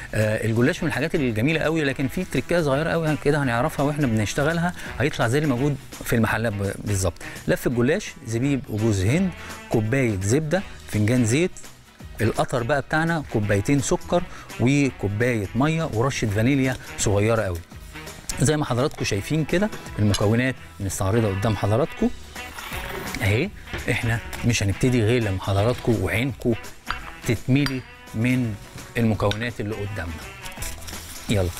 آه الجلاش من الحاجات الجميله قوي لكن في تريكات صغيره قوي كده هنعرفها واحنا بنشتغلها هيطلع زي اللي موجود في المحلات ب- بالظبط لف الجلاش زبيب وجوز هند كوبايه زبده فنجان زيت القطر بقى بتاعنا كوبايتين سكر وكوبايه ميه ورشه فانيليا صغيره قوي زي ما حضراتكم شايفين كده المكونات مستعرضه قدام حضراتكم اهي احنا مش هنبتدي غير لما حضراتكم وعينكم تتملي من المكونات اللي قدامنا يلا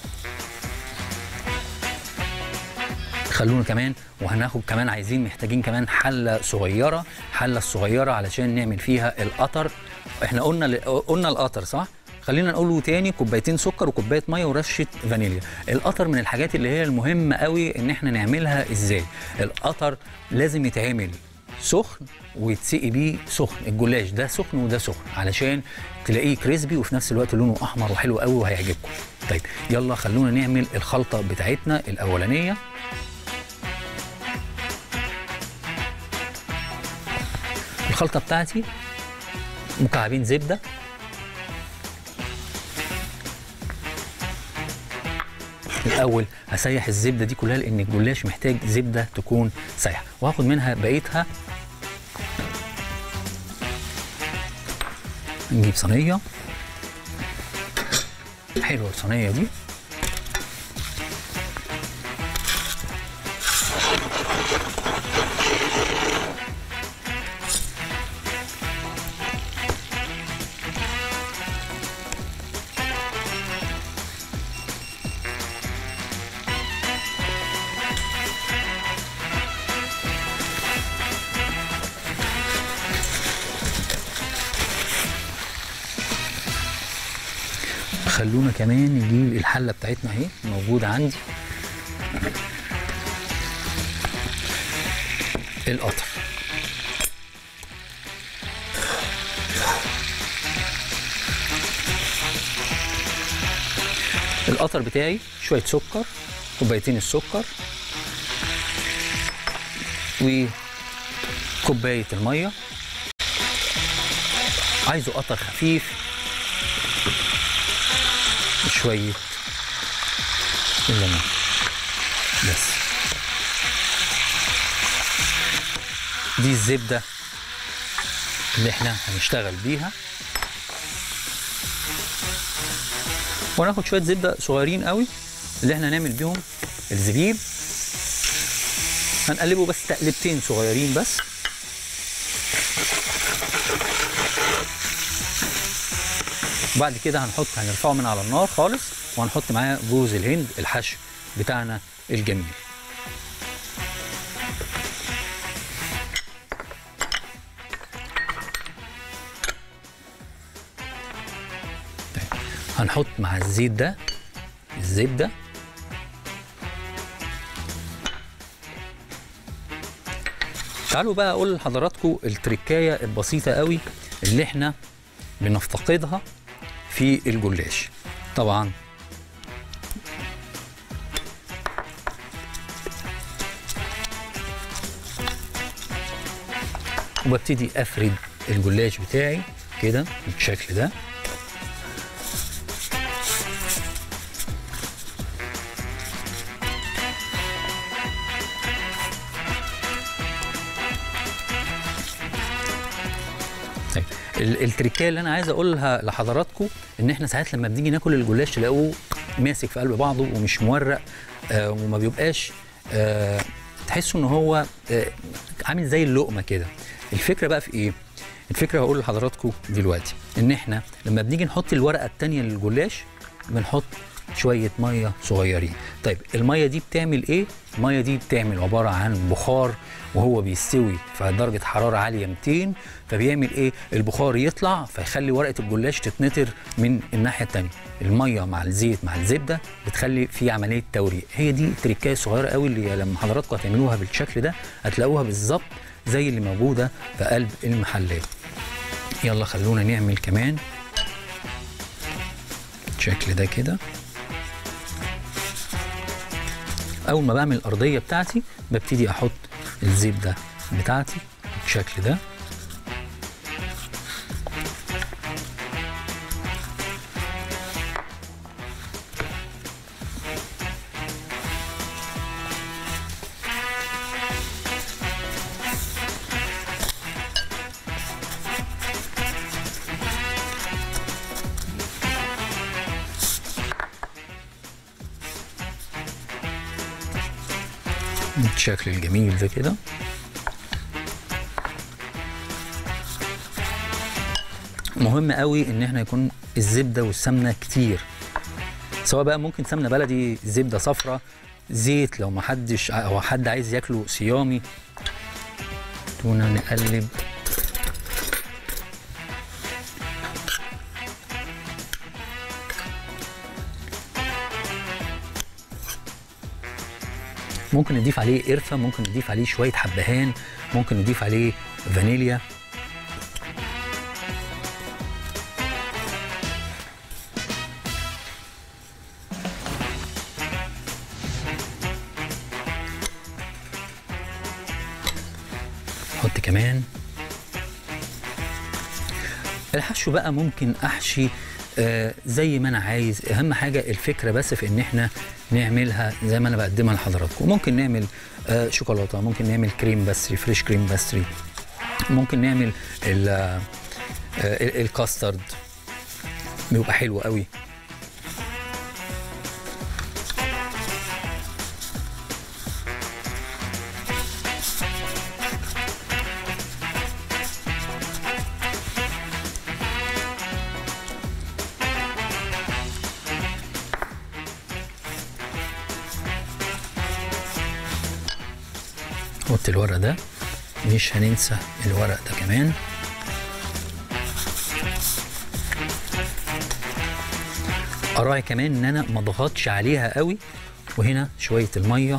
خلونا كمان وهناخد كمان عايزين محتاجين كمان حله صغيره حله الصغيره علشان نعمل فيها القطر احنا قلنا قلنا القطر صح خلينا نقوله تاني كوبايتين سكر وكوبايه ميه ورشه فانيليا القطر من الحاجات اللي هي المهمه قوي ان احنا نعملها ازاي القطر لازم يتعمل سخن ويتسقي بيه سخن الجلاش ده سخن وده سخن علشان تلاقيه كريسبي وفي نفس الوقت لونه احمر وحلو قوي وهيعجبكم طيب يلا خلونا نعمل الخلطه بتاعتنا الاولانيه الخلطه بتاعتي مكعبين زبده الاول هسيح الزبده دي كلها لان الجلاش محتاج زبده تكون سايحه وهاخد منها بقيتها نجيب صينيه حلوه الصينيه دي خلونا كمان نجيب الحله بتاعتنا اهي موجوده عندي القطر القطر بتاعي شويه سكر كوبايتين السكر وكوبايه الميه عايزه قطر خفيف شوية الليمون بس دي الزبدة اللي احنا هنشتغل بيها وناخد شوية زبدة صغيرين قوي اللي احنا هنعمل بيهم الزبيب هنقلبه بس تقلبتين صغيرين بس وبعد كده هنحط هنرفعه من على النار خالص وهنحط معاه جوز الهند الحشو بتاعنا الجميل طيب. هنحط مع الزيت ده الزبده تعالوا بقى اقول لحضراتكم التركايه البسيطه قوي اللي احنا بنفتقدها في الجلاش طبعا وببتدي افرد الجلاش بتاعي كده بالشكل ده طيب ال- التركيه اللي انا عايز اقولها لحضراتكم ان احنا ساعات لما بنيجي ناكل الجلاش تلاقوه ماسك في قلب بعضه ومش مورق آه وما بيبقاش آه تحسوا ان هو آه عامل زي اللقمه كده الفكره بقى في ايه الفكره هقول لحضراتكم دلوقتي ان احنا لما بنيجي نحط الورقه الثانيه للجلاش بنحط شويه ميه صغيرين طيب الميه دي بتعمل ايه الميه دي بتعمل عباره عن بخار وهو بيستوي في درجه حراره عاليه 200 فبيعمل ايه البخار يطلع فيخلي ورقه الجلاش تتنطر من الناحيه الثانيه الميه مع الزيت مع الزبده بتخلي في عمليه توريق هي دي التركايه الصغيره قوي اللي لما حضراتكم هتعملوها بالشكل ده هتلاقوها بالظبط زي اللي موجوده في قلب المحلات يلا خلونا نعمل كمان الشكل ده كده اول ما بعمل الارضيه بتاعتي ببتدي احط الزبده بتاعتي بالشكل ده بالشكل الجميل ده كده مهم قوي ان احنا يكون الزبده والسمنه كتير سواء بقى ممكن سمنه بلدي زبده صفراء زيت لو ما حدش او حد عايز ياكله صيامي تونه نقلب ممكن نضيف عليه قرفه ممكن نضيف عليه شويه حبهان ممكن نضيف عليه فانيليا نحط كمان الحشو بقى ممكن احشي آه زي ما انا عايز اهم حاجه الفكره بس في ان احنا نعملها زي ما انا بقدمها لحضراتكم ممكن نعمل آه شوكولاته ممكن نعمل كريم بستري فريش كريم بستري ممكن نعمل ال- آه ال- الكاسترد بيبقى حلو قوي نحط الورق ده مش هننسى الورق ده كمان اراعي كمان ان انا ما اضغطش عليها قوي وهنا شويه الميه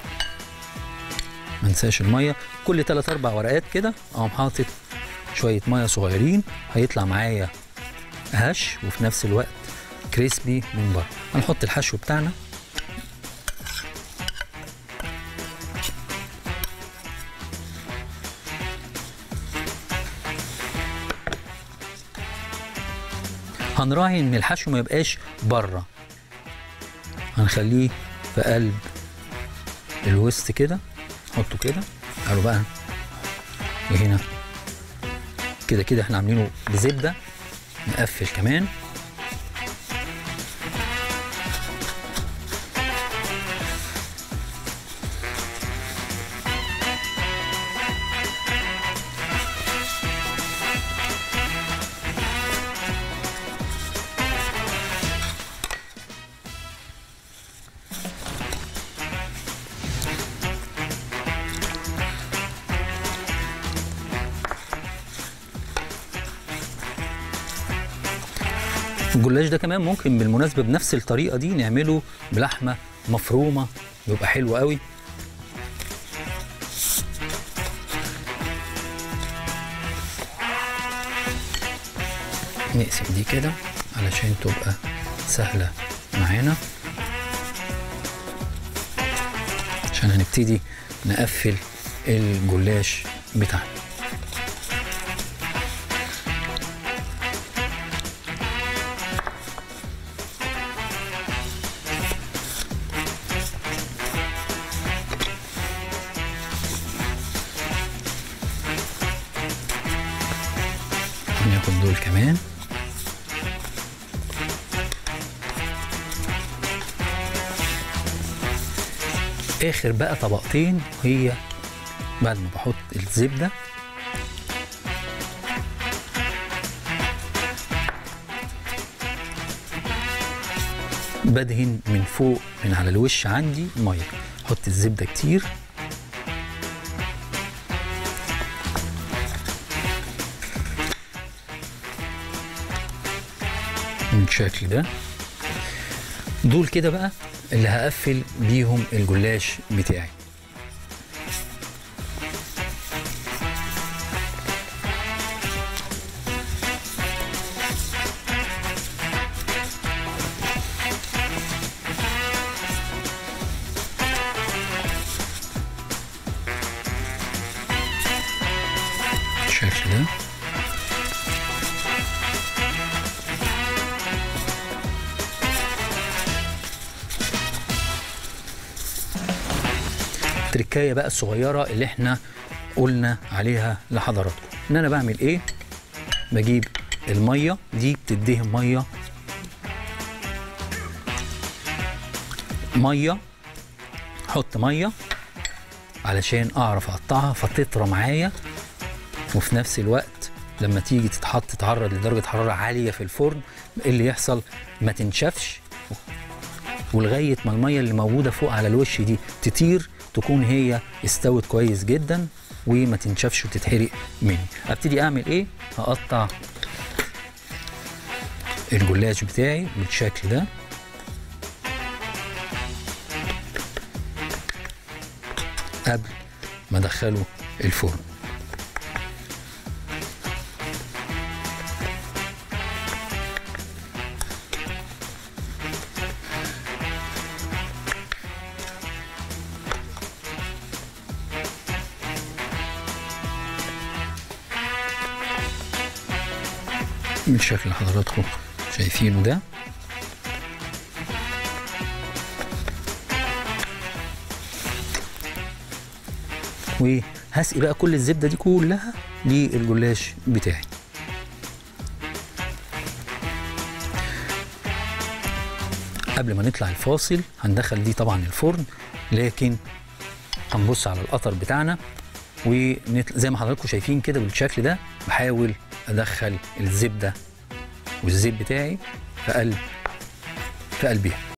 ما انساش الميه كل 3 4 ورقات كده اقوم حاطط شويه ميه صغيرين هيطلع معايا هش وفي نفس الوقت كريسبي من بره هنحط الحشو بتاعنا هنراعي ان الحشو ما يبقاش بره هنخليه في قلب الوسط كده نحطه كده قالوا بقى وهنا كده كده احنا عاملينه بزبده نقفل كمان الجلاش ده كمان ممكن بالمناسبه بنفس الطريقه دي نعمله بلحمه مفرومه بيبقى حلو قوي نقسم دي كده علشان تبقى سهله معانا عشان هنبتدي نقفل الجلاش بتاعنا ناخد دول كمان اخر بقى طبقتين هي بعد ما بحط الزبده بدهن من فوق من على الوش عندي ميه احط الزبده كتير بالشكل ده دول كده بقى اللي هقفل بيهم الجلاش بتاعي بالشكل ده التركايه بقى الصغيره اللي احنا قلنا عليها لحضراتكم ان انا بعمل ايه بجيب الميه دي بتدهن ميه ميه حط ميه علشان اعرف اقطعها فتطرى معايا وفي نفس الوقت لما تيجي تتحط تتعرض لدرجه حراره عاليه في الفرن ايه اللي يحصل ما تنشفش ولغايه ما الميه اللي موجوده فوق على الوش دي تطير تكون هي استوت كويس جدا وما تنشفش وتتحرق مني ابتدي اعمل ايه هقطع الجلاش بتاعي بالشكل ده قبل ما ادخله الفرن بالشكل اللي حضراتكم شايفينه ده وهسقي بقى كل الزبده دي كلها للجلاش بتاعي قبل ما نطلع الفاصل هندخل دي طبعا الفرن لكن هنبص على القطر بتاعنا وزي ما حضراتكم شايفين كده بالشكل ده بحاول ادخل الزبده والزيت بتاعي في قلب في قلبها